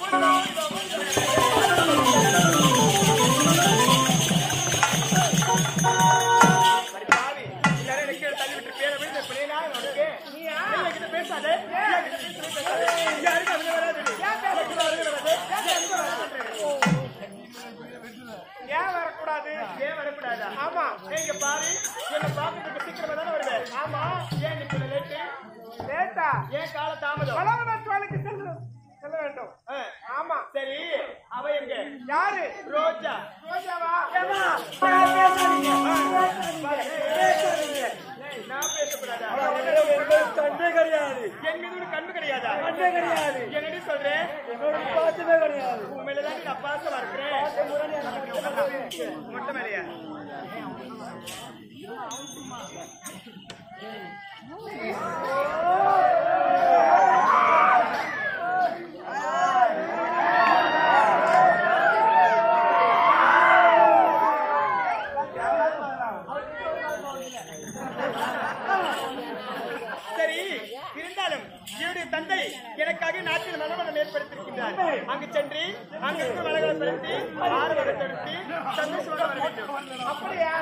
சரி, பாவி. எல்லாரும் என்னை கீழே தள்ளி விட்டு பேரை விழுந்து பிள்ளைகளா உனக்கு? நீ என்கிட்ட பேசாதே. நீ என்கிட்ட பேசவே பேசாதே. யாருக்கும் அதுல வராது நீ. எனக்கு அதுல வராது. எனக்கு வராது. ஏன் வரக்கூடாது ஏன் வரக்கூடாதா ஆமா நீங்க பாரு என்ன பாக்கிறதுக்கு சீக்கிரமா தானே வருவேன் ஆமா ஏன் நீ கொஞ்சம் லேட்டு லேட்டா ஏன் கால தாமதம் பலவனத்துவாளுக்கு செல்ல செல்ல வேண்டும் ஆமா சரி அவ எங்க யாரு ரோஜா ரோஜாவா ஏமா பேசாதீங்க பேசாதீங்க நான் பேசக்கூடாதா கண்ணே கிடையாது என் மீது உனக்கு கண்ணு கிடையாதா கண்ணே கிடையாது என்னடி சொல்றேன் என்னோட பாசமே கிடையாது உன் மேலதான் நான் பாசமா இருக்கிறேன் மொட்டை மேலையா சரி இருந்தாலும் என்னுடைய தந்தை எனக்காக நாட்டில் மனமனம் ஏற்படுத்தியிருக்கின்றார் அங்கு சென்று அங்கு இருக்க மலகளை படுத்தி ஆறுவரை தடுத்து சந்தோஷமாக வர வேண்டும் அப்படியா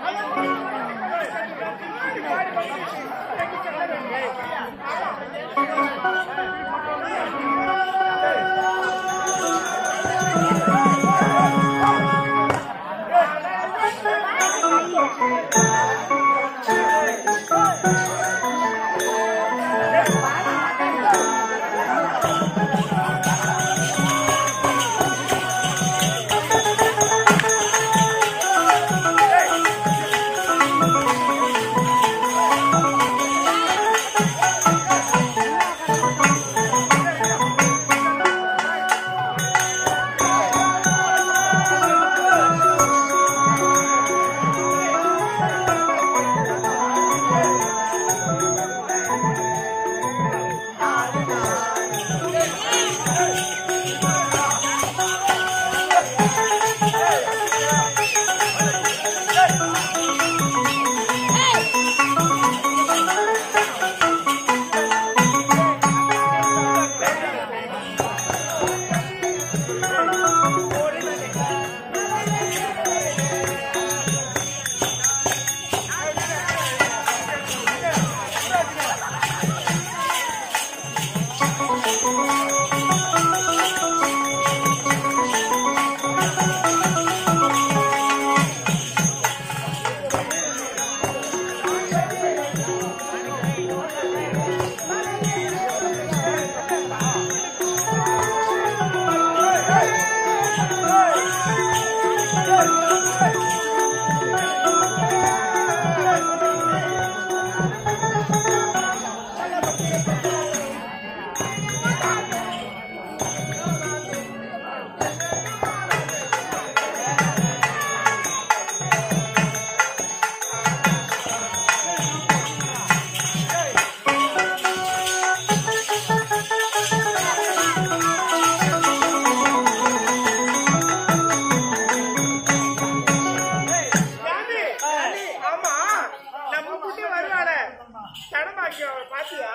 ஏண்டி? ஆமா நம்ம குட்டி வருவாளே சனமாக்கியம் அவளை பாத்தியா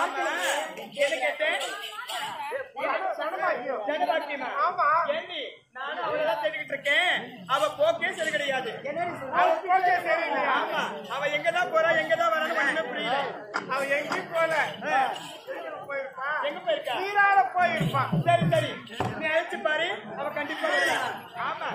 என்ன கேட்டேன் சனமாக்கியம் ஜனபாக்கியமா ஆமா ஏண்டி நானும் அவளதான் தேடிக்கிட்டு இருக்கேன் அவ போக்கே சரி கிடையாது அவ போக்கே சரியில்லை ஆமா அவ எங்கதான் போறா எங்கதான் வரான்னு ஒண்ணுமே புரியல அவ எங்கேயும் போல எங்க போயிருக்கா சீரால போயிருப்பா சரி சரி நீ அழைச்சு பாரு அவ கண்டிப்பா வருவா ஆமா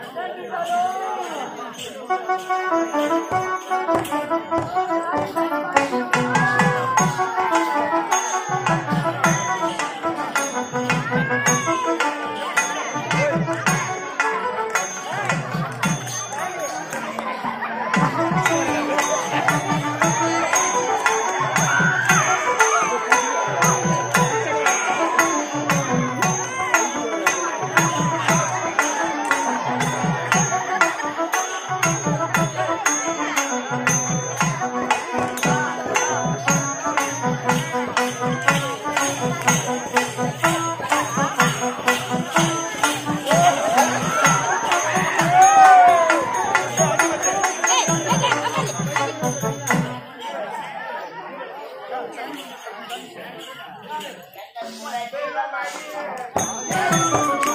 Hey,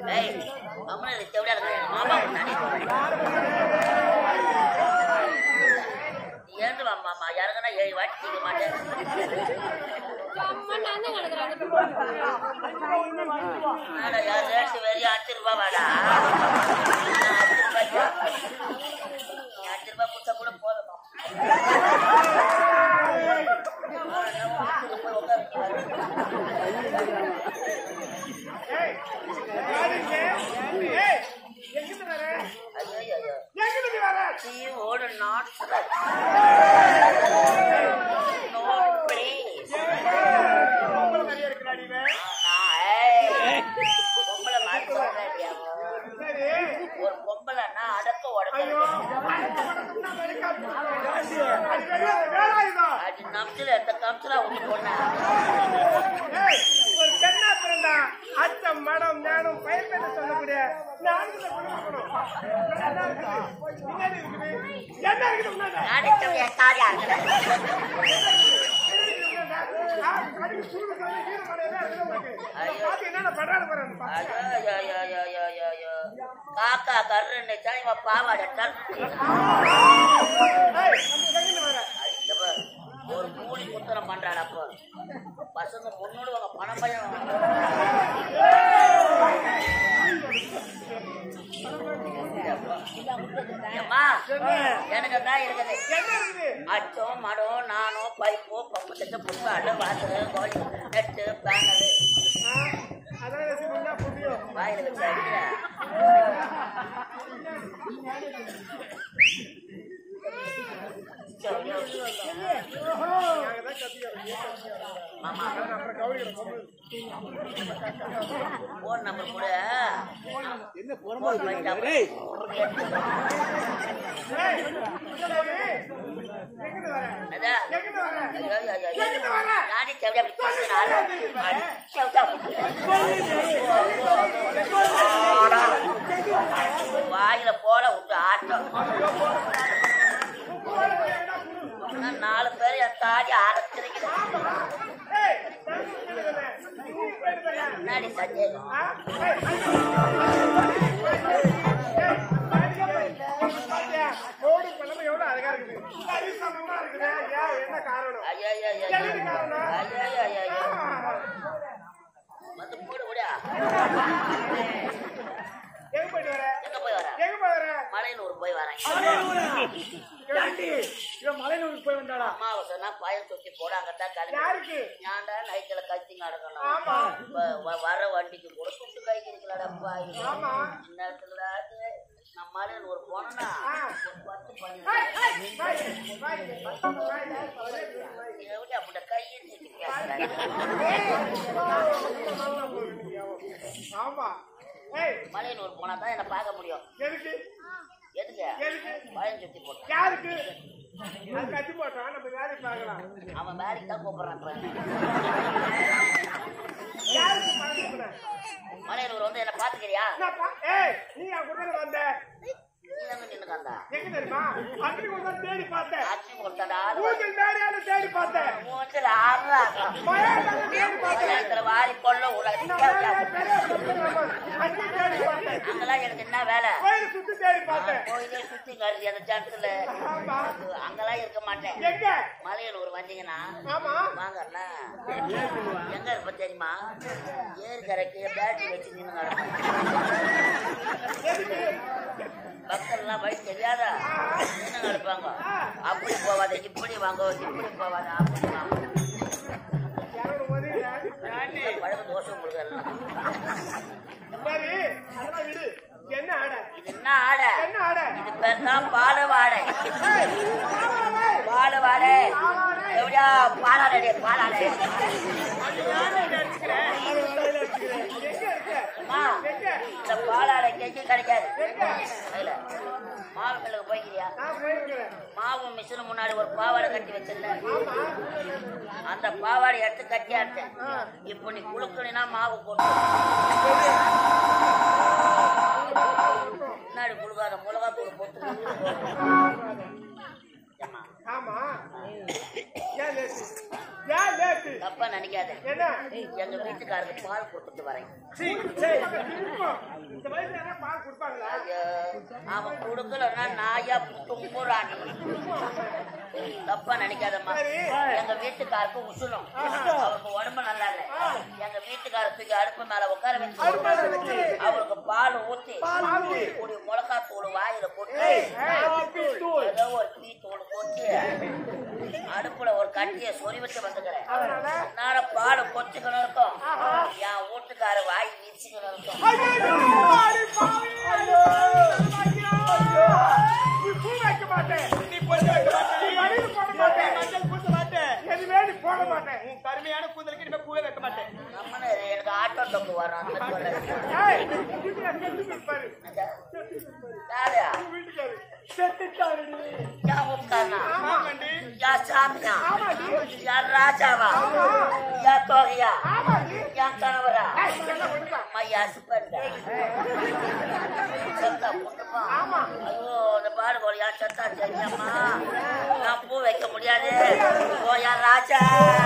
ஏய் அம்மனை செவிடா இருக்கிற மாமா நானே ஏண்டு மாமா யாருக்குன்னா ஏழு வாட்டி செய்ய மாட்டேன் என்னடா, யார் ரேட்டு வெறும் அஞ்சு ரூபா வாடா நீ அஞ்சு ரூபா கொடுத்தா கூட போதுமா போய் உட்காரு. ஏய், யாருங்க? ஏய், எங்கிட்டு வர? ஐயோ, ஐயோ. எங்கிட்டு வர? தீயோட நாட்டுல. No, please. பொம்பளை மாதிரியே இருக்கிறாடி இவன். நான், ஏய், பொம்பளை மாதிரி சொல்றேன்டியா. சரி. ஒரு பொம்பளைன்னா அடக்க ஐயோ, உடக்க நான் வெறுக்காது. அது வெளியே வேலாயுதம். அது நம்சில எந்த கம்சில ஒண்ணு பொண்ணா ஏய், ஒரு பெண்ணா பிறந்தா அச்சம் மடம் ஞானம் பயிர் பெற்று சொல்லக்கூடிய நான்கு குணம் என்ன இருக்குது பின்னாடி இருக்குது என்ன இருக்குது முன்னாடி நாடிச்சவங்க காரியா ஆ, கடுகு சூடு சொல்லி வீரமடையவே இருக்குது உனக்கு. பாத்து என்னென்ன பண்றாரு பாரு அந்த பாத்து. காக்கா கருன்னு இவன் பாவாடை டர்க்கு. ஏய், எங்கிட்டு வர? இந்த பாரு, ஒரு கூலி குத்தரம் பண்றாள் அப்போ பசங்க முன்னோடுவாங்க பணம் பயம் அம்மா, எனக்கு தான் இருக்குது என்ன இருக்குது அச்சம் மடம் நானும் பைப்போ பப்பு தட்டு புஷ்பாடு வாசல் கோழி நெட்டு பேனரு ஆ, அதான் வச்சுக்கோங்க புரியும் வாயில வச்சு அடிக்கிறேன் நாங்க தான் கத்திக்கிறோம் மாமா அப்புறம் கவனிக்கிறோம் போன் நம்பர் கூட என்ன போன் பண்ணிட்டா ஏய், எங்கிட்டு வர அதா எங்கிட்டு வர ஐயோ, ஐயோ, ஐயோ. எங்கிட்டு வர நாடி செவிடா அப்படி பேசுனால. அடி, செவிடா அப்படி. வாயில போல விட்டு ஆட்டம் நான் நாலு பேர் என் தாடி அரைச்சிருக்கிறேன் ஏய், நீ போயிட்டு வர. முன்னாடி சந்தேகம் ஆ? ஏய், ஏய், பாத்தியா? ரோடு பழமை எவ்வளவு அழகா இருக்குது. சரி சமமா இருக்குது. ஏன், என்ன காரணம்? ஐயோ, ஐயோ, ஐயோ, ஐயோ. ஐயோ, ஐயோ, ஐயோ, ஐயோ. வந்து போடு, போடுயா. எங்க போயிட்டு வர? எங்க போய் வர எங்க போய் வர? மலையனூர் போய் வரேன் ஏண்டி, இவன் மலையனூருக்கு போய் வந்தாளா அமாவாசைனா பயல் தூக்கி போடாங்கத்தான் கிளம்பி யாருக்கு? ஏன்டா நைட்ல கத்திங்க ஆமா. நடக்கணும் வ- வ- வர வண்டிக்கு கூட துட்டு கை இருக்கலாடப்பா ஆமா. நேரத்துல நம்ம மாதிரி ஒரு போனோம்னா ஆ. ஒரு பத்து பண்ணி ஏய், ஏய், வாய், வாய், வாய், வாய். எப்படி அப்படி கையை நீட்டி பேசுறாங்க ஆமா ஏய் மலையனூர் போனா தான் என்ன பார்க்க முடியும் எதுக்கு எதுக்கு எதுக்கு பயம் சுத்தி போட்டான் யாருக்கு அது கட்டி போட்டோம் நம்ம வேலைக்கு பார்க்கலாம் அவன் வேலைக்கு தான் கூப்பிடுறான் இப்ப. யாருக்கு பார்க்கணும் மலையனூர் வந்து என்ன பாத்துக்கிறியா என்னப்பா ஏய் நீ என் கூட வந்த நீ எங்க நின்னுக்காந்தா எங்க தெரியுமா அக்னி கொஞ்சம் தேடி பார்த்தேன் ஆட்சி கொடுத்தாடா ஊஞ்சல் தேடியாலும் தேடி பார்த்தேன் மூஞ்சில ஆடுறாங்க மயானத்துல தேடி பார்த்தேன் மலையத்துல வாரி கொள்ள இந்த வேலையை விடாது பெரிய பிரச்சனை. அக்னி தேடி பார்த்தேன் அங்கெல்லாம் எனக்கு என்ன வேலை கோயில் சுத்தி தேடி பார்த்தேன் கோயிலே சுத்தி கருதி அந்த ஜனத்துல ஆமா அங்கெல்லாம் இருக்க மாட்டேன் எங்க மலையனூர் வந்தீங்கன்னா ஆமா வாங்க அண்ணா எங்க இருப்ப தெரியுமா ஏரி கரைக்கு பேட்டரி வச்சு நின்று எதுக்கு பக்தர் எல்லாம் வழி தெரியாதா நின்று நடப்பாங்க அப்படி போவாத இப்படி வாங்க இப்படி போவாத அப்படி வாங்க யாரோட உதவியில பழக தோசை உங்களுக்கு எல்லாம் சரி அதெல்லாம் விடு என்ன ஆடை இது என்ன ஆடை என்ன ஆடை இது பேர் தான் பால வாடை ஏய், பாவாடை. பால வாடை எப்படியா பாலாடே பாலாடை எங்க இருக்க அம்மா எங்க இந்த பாலாடை கெஞ்சி கிடைக்காது எங்க அதுல மாவு மில்லுக்கு போய்க்கிறியா நான் போயிருக்கிறேன் மாவு மிஷின் முன்னாடி ஒரு பாவாடை கட்டி வச்சிருந்தேன் ஆமா அந்த பாவாடை எடுத்து கட்டியாட்டேன் ஆ. இப்போ நீ குளுக்கணினா மாவு போட்டு முன்னாடி குளுக்காத மிளகா தூள் போட்டு ஏம்மா, ஆமா ஏன் லேட்டு ஏன் லேட்டு தப்பு தப்பா நினைக்காத என்ன எங்க வீட்டுக்காரருக்கு பால் கொடுத்துட்டு வரேன் சீ, சரி, இருக்கும். இந்த வயசுல என்ன பால் கொடுப்பாங்களா ஐயோ, அவன் கொடுக்கலன்னா நாயா தும்புறான் தப்பா நினைக்காதம்மா எங்க வீட்டுக்காருக்கு உசுணும் அவருக்கு உடம்பு நல்லா இல்ல எங்க வீட்டுக்கார தூக்கி அடுப்பு மேல உட்கார வச்சு அவருக்கு பால் ஊத்தி ஒரு மிளகா தூள் வாயில போட்டு ஏதோ ஒரு டீ தூள் போட்டு அடுப்புல ஒரு கட்டிய சொறி வச்சு வந்துக்கிறேன் அதனால பால் கொச்சுக்கணும் இருக்கும் என் வீட்டுக்கார வாய் வீச்சுக்கணும் இருக்கும் ஐயோ, அடி பாவி, ஐயோ, ஐயோ. நீ பூ வைக்க மாட்டே. நீ பொட்டு வைக்க மாட்டே. நீ வடிவு போட மாட்டே. மஞ்சள் பூச மாட்டே. எதுவுமே நீ போட மாட்டே. உன் கருமையான கூந்தலுக்கு இனிமே பூவே வைக்க மாட்டேன் நம்மனு எனக்கு ஆட்டோ டொக்கு வரும் அந்த சொல்ல ஏய், வீட்டுல செத்து போயிருப்பாரு. யாரு வீட்டுக்காரு. செத்துட்டாருடி. யா உட்கார்னா ஆமாண்டி. யா சாமியா ஆமாண்டி. யா ராஜாவா யா தோகையா ஆமாண்டி. யா கணவரா ஏய், என்ன பண்ணுதா? அம்மா யா சுப்பண்டா சத்தா பொண்ணுமா ஆமா. ஐயோ இந்த பாடு போல யா சத்தா தெரியாமா நான் பூ வைக்க முடியாது ஓ யா ராஜா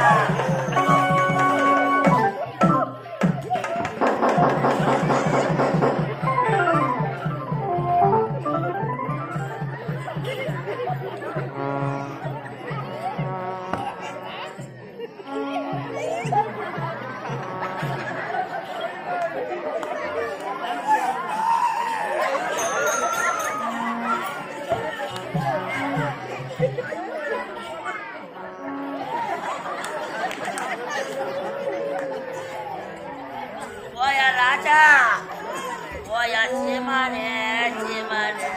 ஓயா ராஜா ஓயா சீமானே சீமானே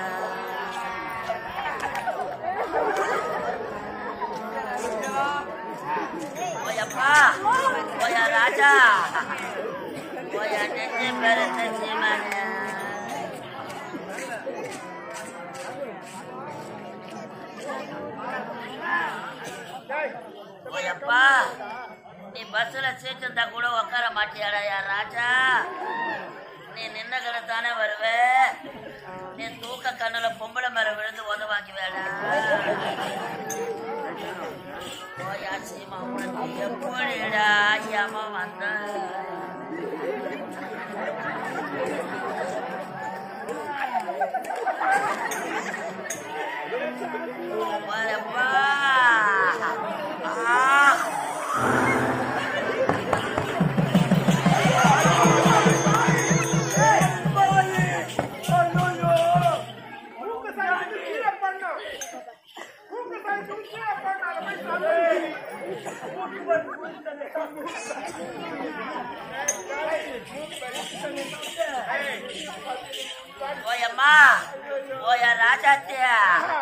ஓயப்பா ஓயா ராஜா ஓயா நெஞ்சு பெருத்த சீமானே ஓயப்பா நீ பஸ்ல சீட் இருந்தா கூட உட்கார மாட்டியாடா யா ராஜா நீ நின்ன கடை தானே வருவ நீ தூக்க கண்ணுல பொம்பளை மேல விழுந்து உதவாக்கி வேடா ஓயா சீமா உனக்கு எப்படிடா ஐயாம வந்த வரப்பா ஆ மூக்கு சாய்த்து கீழே பண்ணணும். மூக்கு சாய்த்து கீழே பண்ணணும். அதை போய் சாப்பிடு. மூக்கு வலி, மூக்கு தண்ணி, மூக்கு தண்ணி. ஓயம்மா ஓய ராஜாத்தியா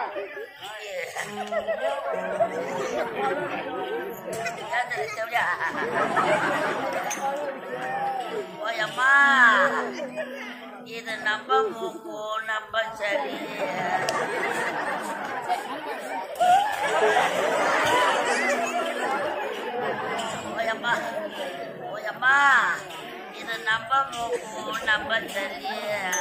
ஓயம்மா இது நம்ம மூக்கு நம்ம சரி ஓயம்மா ஓயம்மா இது நம்ம மூக்கு நம்ம சரி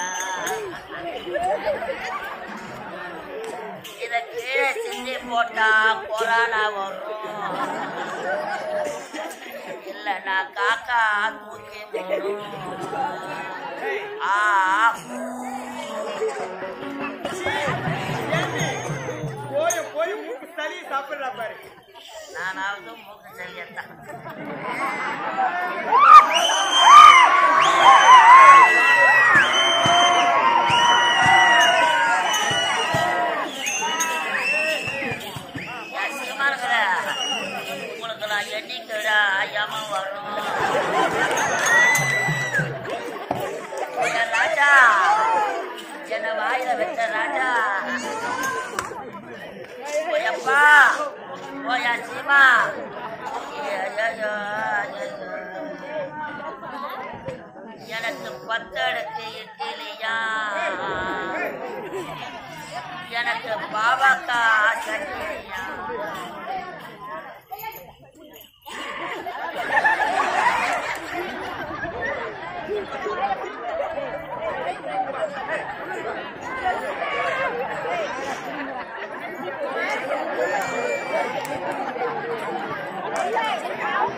இத கீழே சிந்தி போட்டா கொரோனா வரும் இல்லைன்னா காக்கா தூக்கி போடும் ஆ போய் போய் மூக்கு சளி சாப்பிடுறா பாரு நானாவது மூக்கு சரியத்தான் உங்களுக்கு நான் எண்ணிக்கடா ஐயாம வரும் ஐயா ராஜா என்ன வாயில வச்ச ராஜா ஓயப்பா ஓயா சீமா ஐயையோ, ஐயையோ. எனக்கு பத்தடுக்கு இட்லியா எனக்கு பாவக்கா சட்னியா ஏய்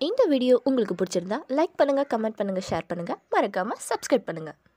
இந்த வீடியோ உங்களுக்கு பிடிச்சிருந்தா லைக் பண்ணுங்கள் கமெண்ட் பண்ணுங்கள் ஷேர் பண்ணுங்கள் மறக்காமல் சப்ஸ்கிரைப் பண்ணுங்கள்